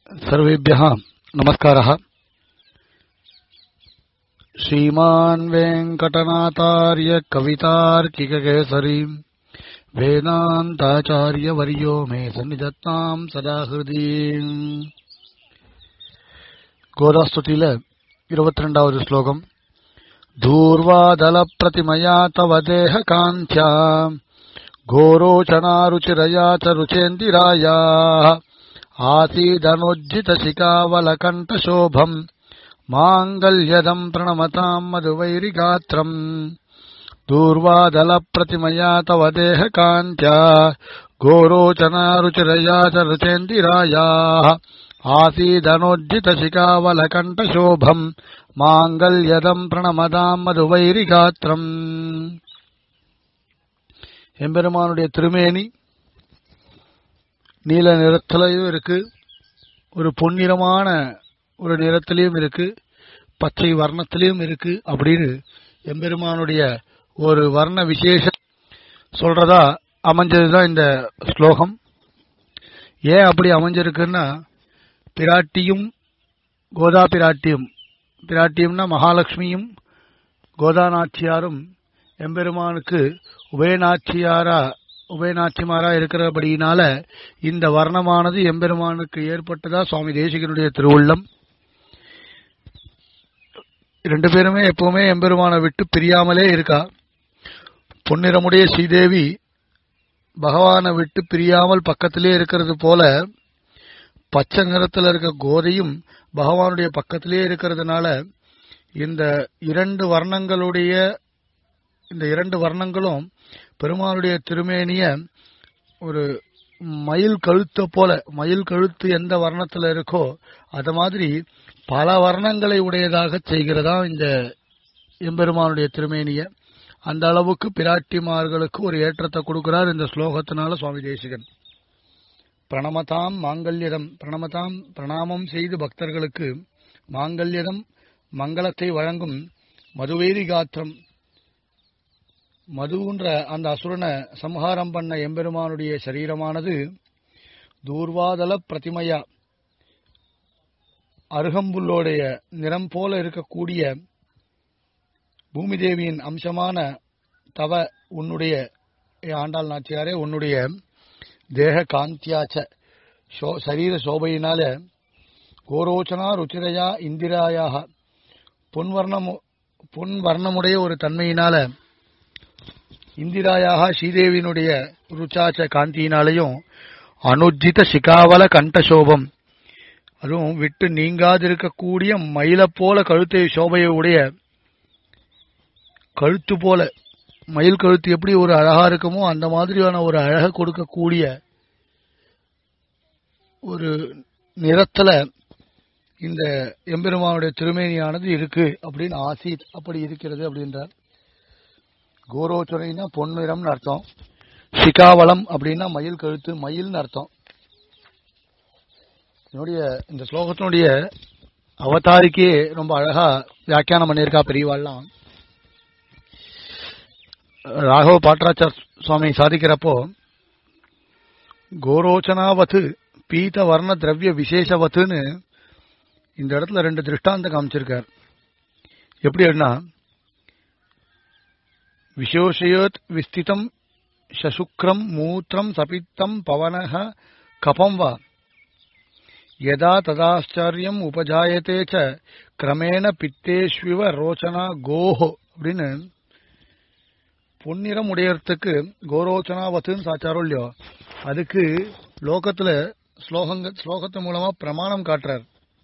सर्वेभ्यः नमस्कारः श्रीमान् वेङ्कटनाथार्य कवितार्किककेसरी वेदान्ताचार्यवर्यो मे सन्निधत्ताम् सदा हृदि கோதாஸ்துதியில இருபத்தி ரெண்டாவது ஸ்லோகம் धूर्वादलप्रतिमया तव देहकान्त्या घोरोचनारुचिरया च रुचेन्दिरायाः आसीदनुज्जितशिकावलकण्ठशोभम् माङ्गल्यदम् प्रणमताम् मधुवैरिगात्रम् दूर्वादलप्रतिमया तव देहकान्त्या घोरोचनारुचिरया च रुचेन्दिरायाः आसीदनोज्जितशिकावलकण्ठशोभम् மாங்கல்யதம் பிரணமதாம் மதுவைரிகாத்திரம் எம்பெருமானுடைய திருமேனி நீல நிறத்திலையும் இருக்கு ஒரு பொன்னிறமான ஒரு நிறத்திலையும் இருக்கு பச்சை வர்ணத்திலையும் இருக்கு அப்படின்னு எம்பெருமானுடைய ஒரு வர்ண விசேஷம் சொல்றதா அமைஞ்சதுதான் இந்த ஸ்லோகம் ஏன் அப்படி அமைஞ்சிருக்குன்னா பிராட்டியும் கோதா பிராட்டியும் பிராட்டியம்னா மகாலட்சுமியும் கோதாநாச்சியாரும் எம்பெருமானுக்கு உபயநாச்சியாரா உபயநாச்சிமாரா இருக்கிறபடியினால இந்த வர்ணமானது எம்பெருமானுக்கு ஏற்பட்டதா சுவாமி தேசிகனுடைய திருவுள்ளம் ரெண்டு பேருமே எப்பவுமே எம்பெருமானை விட்டு பிரியாமலே இருக்கா பொன்னிறமுடைய ஸ்ரீதேவி பகவானை விட்டு பிரியாமல் பக்கத்திலே இருக்கிறது போல பச்சை நிறத்தில் இருக்க கோதையும் பகவானுடைய பக்கத்திலே இருக்கிறதுனால இந்த இரண்டு வர்ணங்களுடைய இந்த இரண்டு வர்ணங்களும் பெருமானுடைய திருமேனிய ஒரு மயில் கழுத்த போல மயில் கழுத்து எந்த வர்ணத்துல இருக்கோ அது மாதிரி பல வர்ணங்களை உடையதாக செய்கிறதா இந்த எம்பெருமானுடைய திருமேனிய அந்த அளவுக்கு பிராட்டிமார்களுக்கு ஒரு ஏற்றத்தை கொடுக்கிறார் இந்த ஸ்லோகத்தினால சுவாமி தேசிகன் பிரணமதாம் மாங்கல்யதம் பிரணமதாம் பிரணாமம் செய்து பக்தர்களுக்கு மாங்கல்யதம் மங்களத்தை வழங்கும் மதுவேரி காத்திரம் மதுன்ற அந்த அசுரனை சம்ஹாரம் பண்ண எம்பெருமானுடைய சரீரமானது தூர்வாதல பிரதிமையா அருகம்புல்லோடைய நிறம் போல இருக்கக்கூடிய பூமி தேவியின் அம்சமான தவ உன்னுடைய ஆண்டாள் நாச்சியாரே உன்னுடைய தேக காந்தியாச்ச சரீர சோபையினால கோரோச்சனா ருச்சிரையா இந்திராயாக பொன்வர்ணம் பொன் வர்ணமுடைய ஒரு தன்மையினால இந்திராயாக ஸ்ரீதேவியினுடைய ருச்சாச்ச காந்தியினாலையும் அனுஜித சிகாவல கண்டசோபம் அதுவும் விட்டு நீங்காதிருக்கக்கூடிய மயில போல கழுத்தை சோபையை உடைய கழுத்து போல மயில் கழுத்து எப்படி ஒரு அழகா இருக்குமோ அந்த மாதிரியான ஒரு அழக கொடுக்கக்கூடிய ஒரு நிறத்துல இந்த எம்பெருமானுடைய திருமேனியானது இருக்கு அப்படின்னு ஆசி அப்படி இருக்கிறது அப்படின்றார் கோரோச்சுரைனா பொன்னிறம்னு அர்த்தம் சிகாவளம் அப்படின்னா மயில் கழுத்து மயில்னு அர்த்தம் என்னுடைய இந்த ஸ்லோகத்தினுடைய அவதாரிக்கே ரொம்ப அழகா வியாக்கியானம் பண்ணியிருக்கா பெரியவாள்லாம் ராகவ பாட்டராச்சார் சுவாமி சாதிக்கிறப்போ கோரோச்சனாவத்து பீத வர்ண திரவிய விசேஷவத்துன்னு இந்த இடத்துல ரெண்டு திருஷ்டாந்தம் காமிச்சிருக்கார் எப்படின்னா விசோஷயோத் விஸ்திதம் சசுக்ரம் மூத்திரம் சபித்தம் பவனக கபம் வா யதா ததாச்சாரியம் உபஜாயத்தே ச கிரமேண பித்தேஷ்விவ ரோச்சனா கோஹோ அப்படின்னு பொன்னிறம் உடையறதுக்கு கோரோச்சனாவத்துன்னு சாச்சாரோ இல்லையோ அதுக்கு லோகத்துல ஸ்லோகங்க ஸ்லோகத்து மூலமா பிரமாணம் காட்டுறார்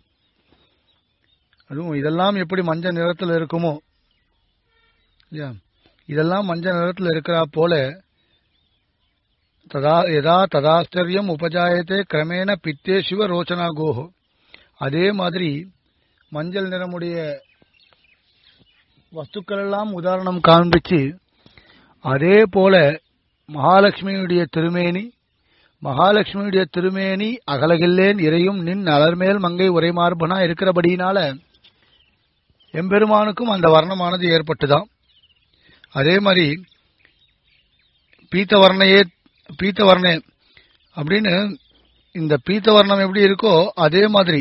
அதுவும் இதெல்லாம் எப்படி மஞ்சள் நிறத்துல இருக்குமோ இல்லையா இதெல்லாம் மஞ்சள் நிறத்துல இருக்கிறா போல ததா எதா ததாச்சரியம் உபஜாயத்தே கிரமேண பித்தே சிவ ரோச்சனா கோஹோ அதே மாதிரி மஞ்சள் நிறமுடைய வஸ்துக்கள் எல்லாம் உதாரணம் காண்பிச்சு அதே போல மகாலட்சுமியுடைய திருமேனி மகாலட்சுமியுடைய திருமேனி அகலகில்லேன் இறையும் நின் அலர்மேல் மங்கை உரைமார்பனா இருக்கிறபடியினால எம்பெருமானுக்கும் அந்த வர்ணமானது ஏற்பட்டுதான் அதே மாதிரி பீத்த வர்ணையே பீத்த வர்ணே அப்படின்னு இந்த பீத்தவர்ணம் எப்படி இருக்கோ அதே மாதிரி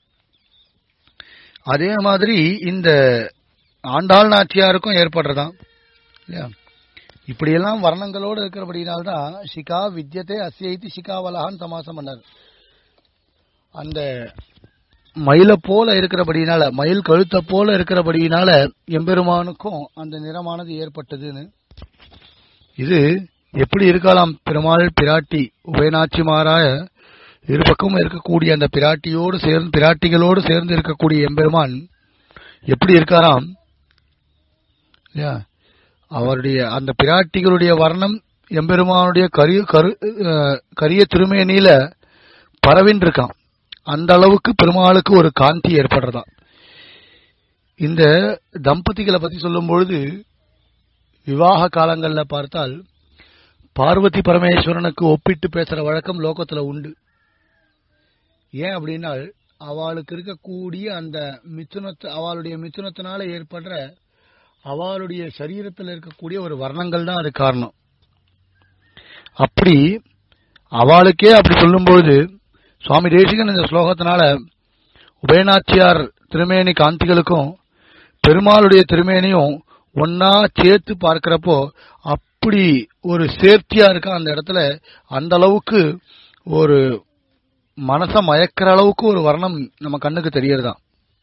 அதே மாதிரி இந்த ஆண்டாள் நாச்சியாருக்கும் ஏற்படுறதாம் இல்லையா இப்படியெல்லாம் வர்ணங்களோடு இருக்கிறபடினால்தான் சிகா வித்யத்தை அஸ்யைத்தி சிகாவலகான் சமாசம் பண்ணார் அந்த மயில போல இருக்கிறபடினால மயில் கழுத்தை போல இருக்கிறபடினால எம்பெருமானுக்கும் அந்த நிறமானது ஏற்பட்டதுன்னு இது எப்படி இருக்கலாம் பெருமாள் பிராட்டி உபயநாச்சிமாராய இரு பக்கமும் இருக்கக்கூடிய அந்த பிராட்டியோடு சேர்ந்து பிராட்டிகளோடு சேர்ந்து இருக்கக்கூடிய எம்பெருமான் எப்படி இருக்காராம் இல்லையா அவருடைய அந்த பிராட்டிகளுடைய வர்ணம் எம்பெருமானுடைய கரிய கரு அஹ், கரிய திருமேனியில பரவின் இருக்கான் அந்த அளவுக்கு பெருமாளுக்கு ஒரு காந்தி ஏற்படுறதா இந்த தம்பதிகளை பத்தி சொல்லும் பொழுது விவாக காலங்கள்ல பார்த்தால் பார்வதி பரமேஸ்வரனுக்கு ஒப்பிட்டு பேசுற வழக்கம் லோகத்துல உண்டு ஏன் அப்படின்னா அவளுக்கு இருக்கக்கூடிய அந்த மிதுனத்து அவளுடைய மிதுனத்தினால ஏற்படுற அவளுடைய சரீரத்தில் இருக்கக்கூடிய ஒரு வர்ணங்கள் தான் அது காரணம் அப்படி அவளுக்கே அப்படி சொல்லும்போது சுவாமி தேசிகன் இந்த ஸ்லோகத்தினால உபயநாச்சியார் திருமேனி காந்திகளுக்கும் பெருமாளுடைய திருமேனியும் ஒன்னா சேர்த்து பார்க்கிறப்போ அப்படி ஒரு சேர்த்தியா இருக்கா அந்த இடத்துல அந்த அளவுக்கு ஒரு மனச மயக்கிற அளவுக்கு ஒரு வர்ணம் நம்ம கண்ணுக்கு தெரியறதாம்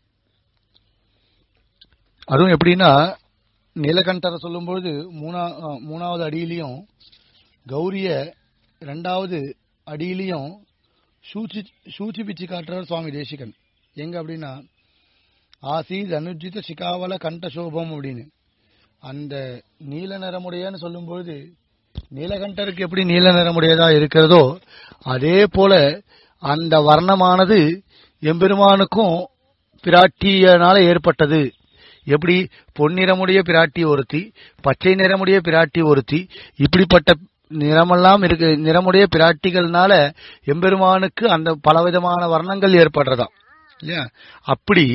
அதுவும் எப்படின்னா நீலகண்டரை சொல்லும்பொழுது மூணா அஹ், மூணாவது அடியிலையும் கௌரிய ரெண்டாவது அடியிலையும் சூச்சி சூச்சி பிச்சு காட்டுறார் சுவாமி தேசிகன் எங்க அப்படின்னா ஆசீத் அனுஜித சிகாவல கண்ட சோபம் அப்படின்னு அந்த நீல நிறமுடையன்னு சொல்லும்பொழுது நீலகண்டருக்கு எப்படி நீல நிறமுடையதா இருக்கிறதோ அதே போல அந்த வர்ணமானது எம்பெருமானுக்கும் பிராட்டியனால ஏற்பட்டது எப்படி பொன்னிறமுடைய பிராட்டி ஒருத்தி பச்சை நிறமுடைய பிராட்டி ஒருத்தி இப்படிப்பட்ட நிறமெல்லாம் இருக்கு நிறமுடைய பிராட்டிகள்னால எம்பெருமானுக்கு அந்த பலவிதமான வர்ணங்கள் ஏற்படுறதாம் இல்லையா அப்படி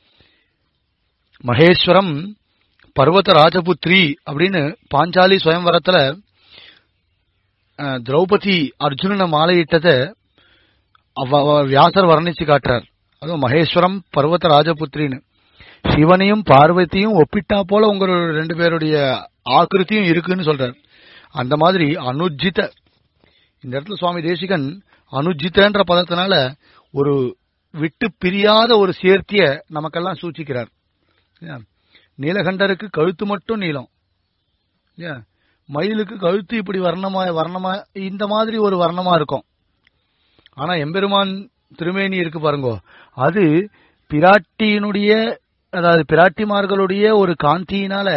மகேஸ்வரம் பர்வத ராஜபுத்ரி அப்படின்னு பாஞ்சாலி சுயம்வரத்துல அஹ், திரௌபதி அர்ஜுனனை மாலையிட்டதை அவ- அவ வியாசர் வர்ணிச்சு காட்டுறார் அதுவும் மகேஸ்வரம் பர்வத ராஜபுத்திரின்னு சிவனையும் பார்வதியும் ஒப்பிட்டா போல உங்களோட ரெண்டு பேருடைய ஆக்கிருத்தியும் இருக்குன்னு சொல்றார் அந்த மாதிரி அனுஜித இந்த இடத்துல சுவாமி தேசிகன் அனுஜிதன்ற பதத்தினால ஒரு விட்டு பிரியாத ஒரு சேர்த்திய நமக்கெல்லாம் சூச்சிக்கிறார் இல்லையா? நீலகண்டருக்கு கழுத்து மட்டும் நீளம் இல்லையா? மயிலுக்கு கழுத்து இப்படி வர்ணமா வர்ணமா இந்த மாதிரி ஒரு வர்ணமா இருக்கும் ஆனா எம்பெருமான் திருமேனி இருக்கு பாருங்க அது பிராட்டியினுடைய அதாவது பிராட்டிமார்களுடைய ஒரு காந்தியினால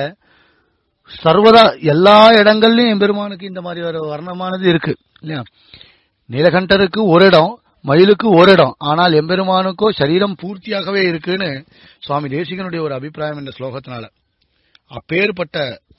சர்வதா எல்லா இடங்கள்லயும் எம்பெருமானுக்கு இந்த மாதிரி ஒரு வர்ணமானது இருக்கு இல்லையா நீலகண்டருக்கு ஒரு இடம் மயிலுக்கு ஒரு இடம் ஆனால் எம்பெருமானுக்கோ சரீரம் பூர்த்தியாகவே இருக்குன்னு சுவாமி தேசிகனுடைய ஒரு அபிப்பிராயம் இந்த ஸ்லோகத்தினால அப்பேற்பட்ட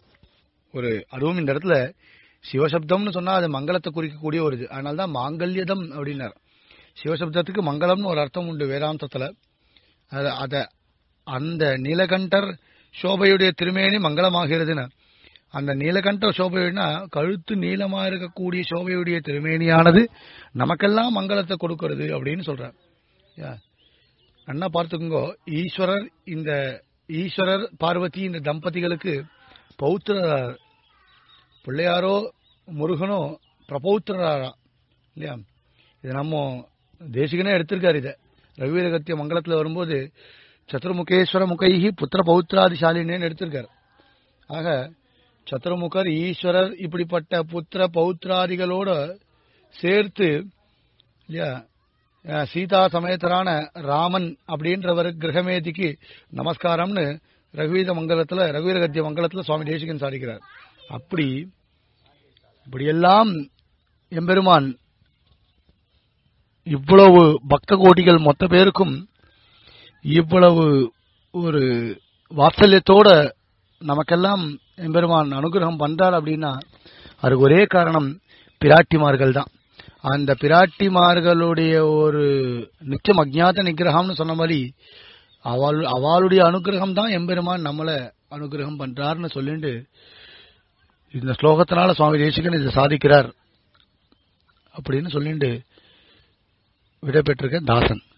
ஒரு அதுவும் இந்த இடத்துல சிவசப்தம்னு சொன்னா அது மங்களத்தை குறிக்கக்கூடிய ஒரு இது அதனால்தான் மாங்கல்யதம் அப்படின்னார் சிவசப்தத்துக்கு மங்களம்னு ஒரு அர்த்தம் உண்டு வேதாந்தத்துல அத- அத அந்த நீலகண்டர் சோபையுடைய திருமேனி மங்களமாகிறதுன்னு அந்த நீலகண்ட சோபைனா கழுத்து நீளமா இருக்கக்கூடிய சோபையுடைய திருமேனியானது நமக்கெல்லாம் மங்களத்தை கொடுக்கிறது அப்படின்னு சொல்றார் யா. அண்ணா பார்த்துக்கோங்க ஈஸ்வரர் இந்த ஈஸ்வரர் பார்வதி இந்த தம்பதிகளுக்கு பௌத்திரர் பிள்ளையாரோ முருகனோ பிரபௌத்திரரா இல்லையா இது நம்ம தேசிகனே எடுத்திருக்காரு இத ரவிவீரகத்திய மங்களத்துல வரும்போது சத்துர்முகேஸ்வர முகைஹி புத்திர பௌத்திராதிசாலினேன்னு எடுத்திருக்காரு ஆக சத்துர்முகர் ஈஸ்வரர் இப்படிப்பட்ட புத்திர பௌத்திராதிகளோட சேர்த்து இல்லையா அஹ், சீதா சமேதரான ராமன் அப்படின்றவர் கிரகமேதிக்கு நமஸ்காரம்னு ரகுவீத மங்கலத்துல ரகுவீரகத்திய மங்கலத்துல சுவாமி தேசிகன் சாதிக்கிறார் அப்படி இப்படியெல்லாம் எம்பெருமான் இவ்வளவு பக்த கோடிகள் மொத்த பேருக்கும் இவ்வளவு ஒரு வாத்சல்யத்தோட நமக்கெல்லாம் எம்பெருமான் அனுகிரகம் பண்றார் அப்படின்னா அதுக்கு ஒரே காரணம் பிராட்டிமார்கள் தான் அந்த பிராட்டிமார்களுடைய ஒரு நிச்சயம் அஜ்ஞாத நிகிரகம்னு சொன்ன மாதிரி அவள் அவளுடைய அனுகிரகம் தான் எம்பெருமான் நம்மள அனுகிரகம் பண்றாருன்னு சொல்லிட்டு இந்த ஸ்லோகத்தினால சுவாமி தேசிகன் இதை சாதிக்கிறார் அப்படின்னு சொல்லிட்டு விடைபெற்றிருக்க தாசன்